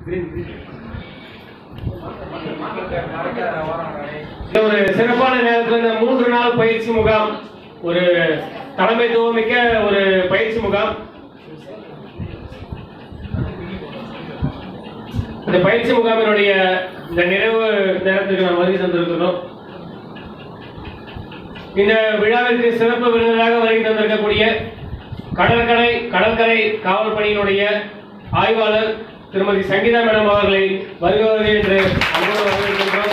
இந்த ஒரு சிறப்பான நேரத்தில் இந்த மூன்று நாள் பயிற்சி முகாம் ஒரு தலைமைத்துவமிக்க ஒரு பயிற்சி முகாம் இந்த பயிற்சி முகாமினுடைய இந்த நிறைவு நேரத்துக்கு நாம் வருகை தந்திருக்கிறோம் இந்த விழாவிற்கு சிறப்பு விருந்தினராக வருகை தந்திருக்கக்கூடிய கடற்கரை கடற்கரை காவல் பணியினுடைய ஆய்வாளர் திருமதி சங்கீதா மேடம் அவர்களை வருக வருக என்று அன்போடு வரவேற்கின்றோம்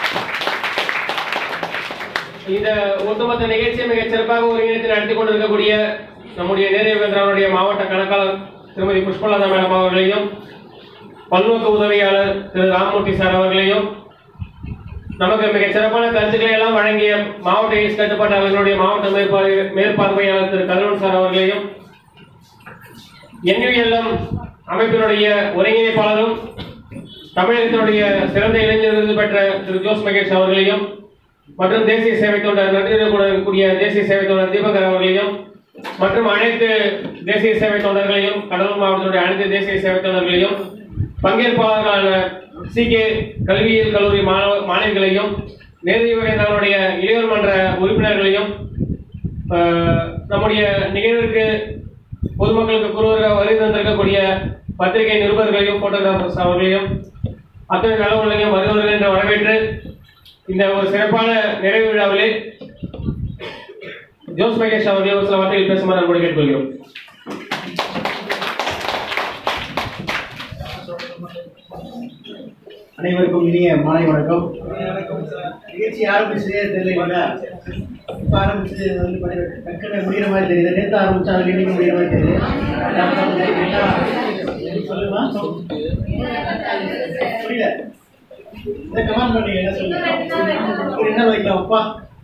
இந்த ஒட்டுமொத்த நிகழ்ச்சியை மிகச் சிறப்பாக ஒருங்கிணைத்து நடத்தி கொண்டிருக்கக்கூடிய நம்முடைய நேரவேந்திரனுடைய மாவட்ட கணக்காளர் திருமதி புஷ்பலதா மேடம் அவர்களையும் பல்நோக்கு உதவியாளர் திரு ராமமூர்த்தி சார் அவர்களையும் நமக்கு மிகச் சிறப்பான கருத்துக்களை எல்லாம் வழங்கிய மாவட்ட எய்ட்ஸ் கட்டுப்பாட்டு அவர்களுடைய மாவட்ட மேற்பார்வை மேற்பார்வையாளர் திரு கதிரவன் சார் அவர்களையும் என்யூஎல்எம் அமைப்பினுடைய ஒருங்கிணைப்பாளரும் தமிழகத்தினுடைய சிறந்த இளைஞர் விருது பெற்ற திரு ஜோஸ் மகேஷ் அவர்களையும் மற்றும் தேசிய சேவை தொண்டர் நன்றியுடன் கூடிய தேசிய சேவை தொண்டர் தீபகர் அவர்களையும் மற்றும் அனைத்து தேசிய சேவை தொண்டர்களையும் கடலூர் மாவட்டத்தினுடைய அனைத்து தேசிய சேவை தொண்டர்களையும் பங்கேற்பாளர்களான சி கே கல்வியியல் கல்லூரி மாணவ மாணவிகளையும் நேரு யுவகேந்திரனுடைய இளையோர் மன்ற உறுப்பினர்களையும் ஆஹ், நம்முடைய நிகழ்விற்கு பொதுமக்களுக்கு குருவராக வருகை தந்திருக்கக்கூடிய பத்திரிகை நிருபர்களையும் போட்டோகிராஃபர்ஸ் அவர்களையும் அத்தனை நலவுகளையும் வருவர்கள் என்று வரவேற்று இந்த ஒரு சிறப்பான நிறைவு விழாவிலே ஜோஸ் மகேஷ் அவர்கள் ஒரு சில வார்த்தைகள் பேசுமாறு அன்போடு கேட்டுக்கொள்கிறோம் அனைவருக்கும் இனிய மாலை வணக்கம் நிகழ்ச்சி ஆரம்பிச்சதே தெரியல இப்ப ஆரம்பிச்சது வந்து பாத்தீங்கன்னா டக்குன்னு முடிகிற மாதிரி தெரியுது நேற்று ஆரம்பிச்சா அது இன்னைக்கு முடிகிற மாதிரி தெரியுது என்ன சொல்லுமா புரியல இந்த கமெண்ட் பண்ணி என்ன சொல்லுங்க ஒரு என்ன வைக்கலாம் அப்பா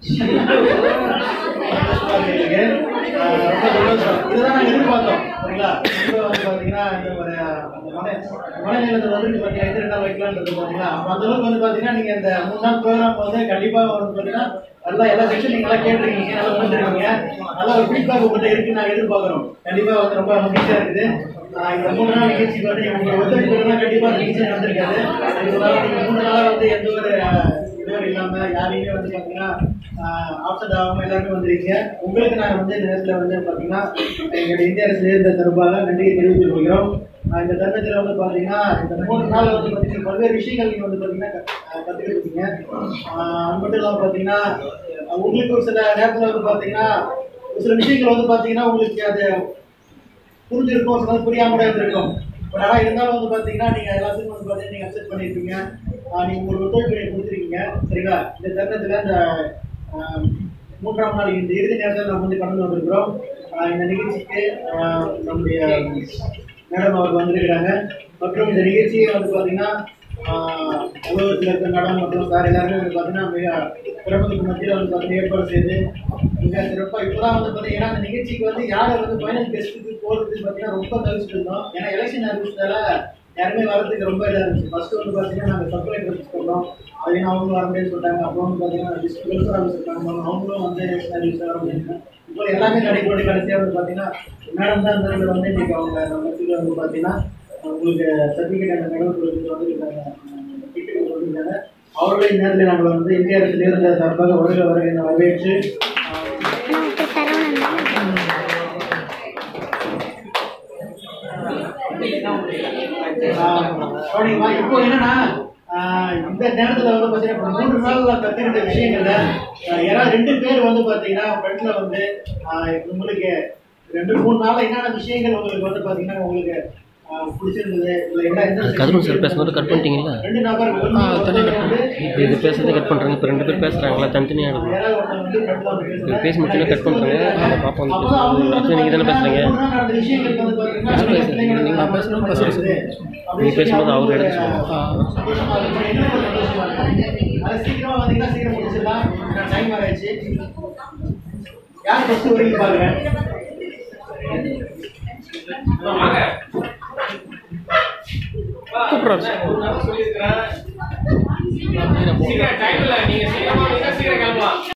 எங்களுக்கு, ஆஹ், ரொம்ப சந்தோஷம். இதுதான் நாங்க எதிர்பார்த்தோம் சரிங்களா இப்ப வந்து பாத்தீங்கன்னா இந்த ஒரு அந்த மலை மலைநிலத்துல வந்து பாத்தீங்கன்னா எது ரெண்டா வைக்கலாம்ன்றது பாத்தீங்கன்னா அப்ப அந்த அளவுக்கு வந்து பாத்தீங்கன்னா நீங்க இந்த மூணு நாள் ப்ரோக்ராம் வந்து கண்டிப்பா வந்து பாத்தீங்கன்னா நல்லா எல்லா செக்ஷன் நீங்க எல்லாம் கேட்டிருக்கீங்க நல்லா பண்ணிருக்கீங்க நல்ல ஒரு ஃபீட்பேக் உங்கள்கிட்ட இருக்கு நாங்க எதிர்பார்க்கிறோம் கண்டிப்பா வந்து ரொம்ப மகிழ்ச்சியா இருக்குது ஆஹ் இந்த மூணு நாள் நிகழ்ச்சிக்கு வந்து உங்க ஒத்துழைப்பு கண்டிப்பா இந்த நிகழ்ச்சி நடந்திருக்காது இதனால நீங்க மூணு நாளா வந்து எந்த ஒரு ஆஹ், இதுவும் இல்லாம யாரையுமே வந்து பாத்தீங்கன்னா ஆப்சென்ட் ஆகாம எல்லாருமே வந்திருக்கீங்க உங்களுக்கு நான் வந்து இந்த நேரத்துல வந்து பாத்தீங்கன்னா எங்களுடைய இந்திய அரசு இந்த தரப்பாக நன்றியை தெரிவித்துக் கொள்கிறோம் ஆஹ் இந்த தருணத்துல வந்து பாத்தீங்கன்னா இந்த மூணு நாள் வந்து பாத்தீங்கன்னா பல்வேறு விஷயங்கள் நீங்க வந்து பாத்தீங்கன்னா க- கத்துக்கிட்டு இருக்கீங்க ஆஹ் அது மட்டும் இல்லாம பாத்தீங்கன்னா ஆஹ் உங்களுக்கு ஒரு சில நேரத்துல வந்து பாத்தீங்கன்னா ஒரு சில விஷயங்கள் வந்து பாத்தீங்கன்னா உங்களுக்கு அது புரிஞ்சிருக்கும் சில நேரம் புரியாம கூட இருந்திருக்கும் பட் ஆனால் இருந்தாலும் வந்து பார்த்தீங்கன்னா நீங்கள் எல்லாத்துக்கும் வந்து பார்த்தீங்கன்னா நீங்கள் அக்செப்ட் பண்ணியிருப்பீங்க ஆஹ் நீங்க உங்களுக்கு ஒத்துழைப்பு நீங்க கொடுத்துருக்கீங்க சரிங்களா இந்த தருணத்தில் இந்த ஆஹ், மூன்றாம் நாள் இந்த இறுதி நேரத்தில் நம்ம வந்து கடந்து வந்திருக்கிறோம் ஆஹ் இந்த நிகழ்ச்சிக்கு ஆஹ், நம்முடைய மேடம் அவர் வந்திருக்கிறாங்க மற்றும் இந்த நிகழ்ச்சியை வந்து பார்த்தீங்கன்னா ஆஹ், உலகத்தில் இருக்க மேடம் மற்றும் சார் எல்லாருமே வந்து பார்த்தீங்கன்னா மிக சிறப்புக்கு மத்தியில் வந்து பார்த்தீங்கன்னா ஏற்பாடு செய்து மிக சிறப்பாக இப்போதான் வந்து பார்த்தீங்கன்னா அந்த நிகழ்ச்சிக்கு வந்து யாரை வந்து ஃபைனல் கெஸ்ட்டுக்கு போகிறதுக்கு பார்த்தீங்கன்னா ரொம்ப தவிச்சிட்டு இருந்தோம் ஏன்னா எலெக்ஷன் அறிவிச்சதால யாருமே வரதுக்கு ரொம்ப இதாக இருந்துச்சு ஃபர்ஸ்ட் வந்து பார்த்தீங்கன்னா நாங்கள் சப்ளை ரிஜிஸ்டர் பண்ணோம் அதையும் அவங்களும் வர முடியும்னு சொல்லிட்டாங்க அப்புறம் வந்து பார்த்தீங்கன்னா டிஸ்ட்ரிக்ட் ஆரம்பிச்சிருக்காங்க அவங்களும் வந்து சர்வீஸ் வர முடியும் இப்போ எல்லாமே நடைபெற கடைசியாக வந்து பார்த்தீங்கன்னா மேடம் தான் இந்த இடத்துல வந்து இன்னைக்கு அவங்க நம்ம இடத்துல வந்து பார்த்தீங்கன்னா உங்களுக்கு சர்டிஃபிகேட் அந்த மேடம் வந்துருக்காங்க வீட்டுக்கு வந்துருக்காங்க அவர்களின் நேரத்தில் நாங்கள் வந்து இந்திய அரசு நேர்ந்த சார்பாக வருக வருக என வரவேற்று ஆஹ் கவனிங்கம்மா. இப்போ என்னன்னா ஆஹ் இந்த நேரத்துல வந்து பாத்தீங்கன்னா இப்ப மூன்று நாள்ல கத்துக்கிட்ட விஷயங்கள்ல ஆஹ் யாராவது ரெண்டு பேர் வந்து பாத்தீங்கன்னா ஃப்ரண்ட்ல வந்து ஆஹ் உங்களுக்கு ரெண்டு மூணு நாள்ல என்னென்ன விஷயங்கள் உங்களுக்கு வந்து பாத்தீங்கன்னா உங்களுக்கு ஆஹ் பிடிச்சிருந்தது இல்ல என்ன எந்த கதிரவன் சார் பேசுனது cut பண்ணிட்டீங்களா? ரெண்டு நபர் ஒண்ணு ஒருத்தர் வந்து இப்போ இது பேசுறதை கட் பண்ணுறாங்க இப்போ ரெண்டு பேர் பேசுகிறாங்களா தனித்தனியாக எடுக்கணும் யாராவது ஒருத்தர் வந்து front ல வந்து இது பேசுறாங்க. பேசி முடிச்சோன்னே கட் பண்ணுறாங்க அந்த பாப்பா வந்து அப்பதான் அவங்களுக்கு பேசுறது வந்து அடுத்து நீங்கள் தானே பேசுகிறீங்க மூணு நாள் நடந்த விஷயங்களுக்கு வந்து பாத்தீங்கன்னா பேசுங்க, சில பிள்ளைங்களுக்கு நீங்க நம்ம பேசணும், பேசணும், பேசுங்க. பேசுறது. நீங்க பேசும்போது அவர் எடுத்து சந்தோஷமா இருக்கும். இன்னும் கொஞ்சம் சந்தோஷமா இருக்கும். அது சீக்கிரமா வந்தீங்கன்னா சீக்கிரம் முடிச்சிடலாம் டைம் ஆயிடுச்சு யார் ஃபர்ஸ்ட் வரைக்கும் பாருங்க கூப்பிட்றாரு சார் சொல்லியிருக்கிறேன் சீக்கிரம் டைம் இல்லை நீங்க சீக்கிரமா வந்தீங்கன்னா சீக்கிரம் கிளம்பலாம்